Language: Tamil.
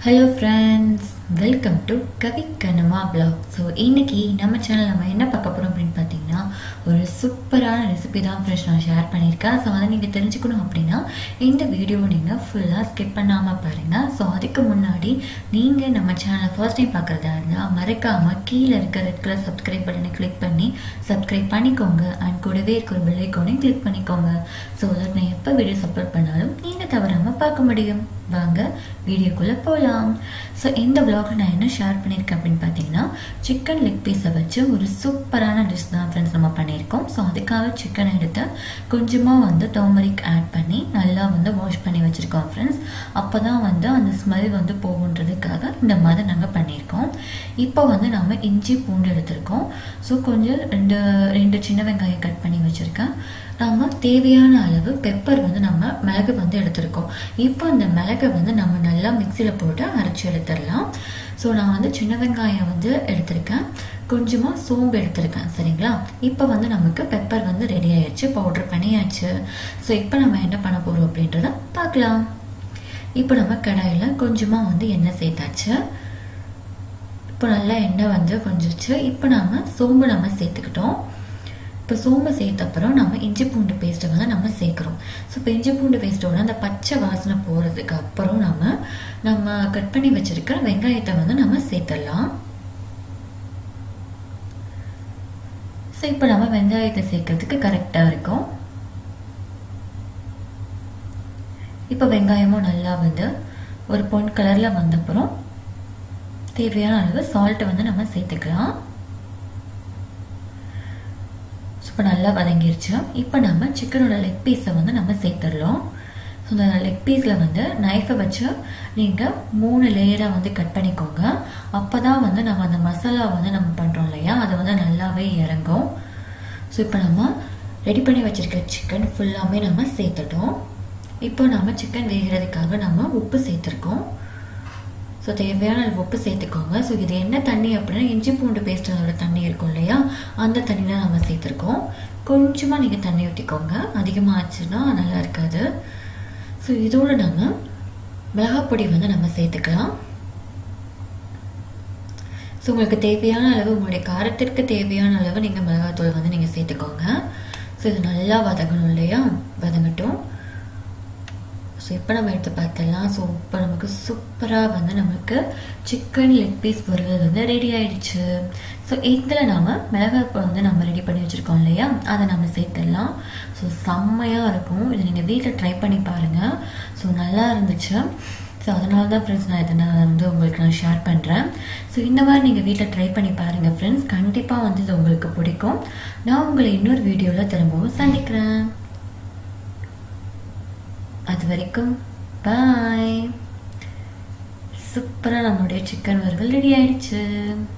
hello friends welcome to Kavi Kanama blog so இன்னைக்கு நம்ம சேனல் நம்ம என்ன பார்க்க போகிறோம் அப்படின்னு பார்த்தீங்கன்னா ஒரு சூப்பரான ரெசிபி தான் ஃப்ரெண்ட்ஸ் நான் ஷேர் பண்ணியிருக்கேன் ஸோ அதை நீங்கள் தெரிஞ்சுக்கணும் அப்படின்னா இந்த வீடியோவை நீங்கள் ஃபுல்லாக ஸ்கிப் பண்ணாமல் பாருங்கள் ஸோ அதுக்கு முன்னாடி நீங்கள் நம்ம சேனலை ஃபர்ஸ்ட் டைம் பார்க்குறதா இருந்தால் மறக்காமல் கீழே இருக்க ரெட் கலர் சப்ஸ்கிரைப் பட்டனை கிளிக் பண்ணி சப்ஸ்கிரைப் பண்ணிக்கோங்க அண்ட் கூடவே இருக்கிற பெல் ஐக்கானையும் கிளிக் பண்ணிக்கோங்க ஸோ தட் நான் எப்போ வீடியோ சப்போர்ட் பண்ணாலும் நீங்கள் தவறாமல் பார்க்க முடியும் வாங்க வீடியோக்குள்ளே போகலாம் ஸோ இந்த vlogல நான் என்ன ஷேர் பண்ணியிருக்கேன் அப்படின்னு பார்த்தீங்கன்னா சிக்கன் லெக் பீஸை வச்சு ஒரு சூப்பரான டிஷ் தான் ஃப்ரெண்ட்ஸ் நம்ம பண்ணியிருக்கோம் ஸோ அதுக்காக சிக்கன் எடுத்து கொஞ்சமாக வந்து டர்மரிக் ஆட் பண்ணி நல்லா வந்து வாஷ் பண்ணி வச்சுருக்கோம் ஃப்ரெண்ட்ஸ் அப்போ தான் வந்து அந்த ஸ்மெல் வந்து போகுன்றதுக்காக இந்த மாதிரி நாங்கள் பண்ணியிருக்கோம் இப்போ வந்து நம்ம இஞ்சி பூண்டு எடுத்திருக்கோம் ஸோ கொஞ்சம் ரெண்டு ரெண்டு சின்ன வெங்காயம் கட் பண்ணி வச்சுருக்கேன் நம்ம தேவையான அளவு பெப்பர் வந்து நம்ம மிளகு வந்து எடுத்திருக்கோம் இப்போ அந்த மிளகை வந்து நம்ம நல்லா மிக்சியில் போட்டு அரைச்சி எடுத்துடலாம் ஸோ நான் வந்து சின்ன வெங்காயம் வந்து எடுத்திருக்கேன் கொஞ்சமாக சோம்பு எடுத்திருக்கேன் சரிங்களா இப்போ வந்து நமக்கு பெப்பர் வந்து ரெடி ஆயிடுச்சு பவுடர் பண்ணியாச்சு ஸோ இப்போ நம்ம என்ன பண்ண போகிறோம் அப்படின்றத பார்க்கலாம் இப்போ நம்ம கடாயில் கொஞ்சமாக வந்து எண்ணெய் சேர்த்தாச்சு இப்போ நல்லா எண்ணெய் வந்து கொஞ்சிச்சு இப்போ நம்ம சோம்பு நம்ம சேர்த்துக்கிட்டோம் இப்போ சோம்பு சேர்த்த அப்புறம் நம்ம இஞ்சி பூண்டு பேஸ்ட்டை வந்து நம்ம சேர்க்குறோம் ஸோ இப்போ இஞ்சி பூண்டு பேஸ்ட்டோட அந்த பச்சை வாசனை போகிறதுக்கு அப்புறம் நம்ம நம்ம கட் பண்ணி வச்சிருக்கிற வெங்காயத்தை வந்து நம்ம சேர்த்துடலாம் ஸோ இப்போ நம்ம வெங்காயத்தை சேர்க்கறதுக்கு கரெக்டாக இருக்கும் இப்போ வெங்காயமும் நல்லா வந்து ஒரு பொன் கலரில் வந்தப்புறம் தேவையான அளவு சால்ட்டை வந்து நம்ம சேர்த்துக்கலாம் இப்போ நல்லா வதங்கிருச்சு இப்போ நம்ம சிக்கனோட லெக் பீஸை வந்து நம்ம சேர்த்துடலாம் ஸோ இந்த லெக் பீஸில் வந்து நைஃபை வச்சு நீங்கள் மூணு லேயராக வந்து கட் பண்ணிக்கோங்க அப்போ தான் வந்து நம்ம அந்த மசாலா வந்து நம்ம பண்ணுறோம் இல்லையா அது வந்து நல்லாவே இறங்கும் ஸோ இப்போ நம்ம ரெடி பண்ணி வச்சுருக்க சிக்கன் ஃபுல்லாமே நம்ம சேர்த்துட்டோம் இப்போ நம்ம சிக்கன் வேகிறதுக்காக நம்ம உப்பு சேர்த்துருக்கோம் ஸோ தேவையான அளவு உப்பு சேர்த்துக்கோங்க ஸோ இது என்ன தண்ணி அப்படின்னா இஞ்சி பூண்டு பேஸ்ட் அதோட தண்ணி இருக்கும் இல்லையா அந்த தண்ணி தான் நம்ம சேர்த்துருக்கோம் கொஞ்சமாக நீங்கள் தண்ணி ஊற்றிக்கோங்க அதிகமாக ஆச்சுன்னா நல்லா இருக்காது ஸோ இதோட நம்ம மிளகாப்பொடி வந்து நம்ம சேர்த்துக்கலாம் ஸோ உங்களுக்கு தேவையான அளவு உங்களுடைய காரத்திற்கு தேவையான அளவு நீங்கள் மிளகாத்தூள் வந்து நீங்கள் சேர்த்துக்கோங்க ஸோ இது நல்லா வதங்கணும் இல்லையா வதங்கட்டும் ஸோ இப்போ நம்ம எடுத்து பார்த்தலாம் ஸோ இப்போ நமக்கு சூப்பராக வந்து நமக்கு சிக்கன் லெக் பீஸ் பொருள் வந்து ரெடி ஆயிடுச்சு ஸோ இதில் நாம் மிளகாய் வந்து நம்ம ரெடி பண்ணி வச்சுருக்கோம் இல்லையா அதை நம்ம சேர்த்துடலாம் ஸோ செம்மையாக இருக்கும் இதை நீங்கள் வீட்டில் ட்ரை பண்ணி பாருங்கள் ஸோ நல்லா இருந்துச்சு ஸோ அதனால தான் ஃப்ரெண்ட்ஸ் நான் இதை நான் வந்து உங்களுக்கு நான் ஷேர் பண்ணுறேன் ஸோ இந்த மாதிரி நீங்கள் வீட்டில் ட்ரை பண்ணி பாருங்கள் ஃப்ரெண்ட்ஸ் கண்டிப்பாக வந்து இது உங்களுக்கு பிடிக்கும் நான் உங்களை இன்னொரு வீடியோவில் திரும்பவும் சந்திக்கிறேன் அது வரைக்கும் பாய் சூப்பராக நம்மளுடைய சிக்கன் வறுவல் ரெடி ஆயிடுச்சு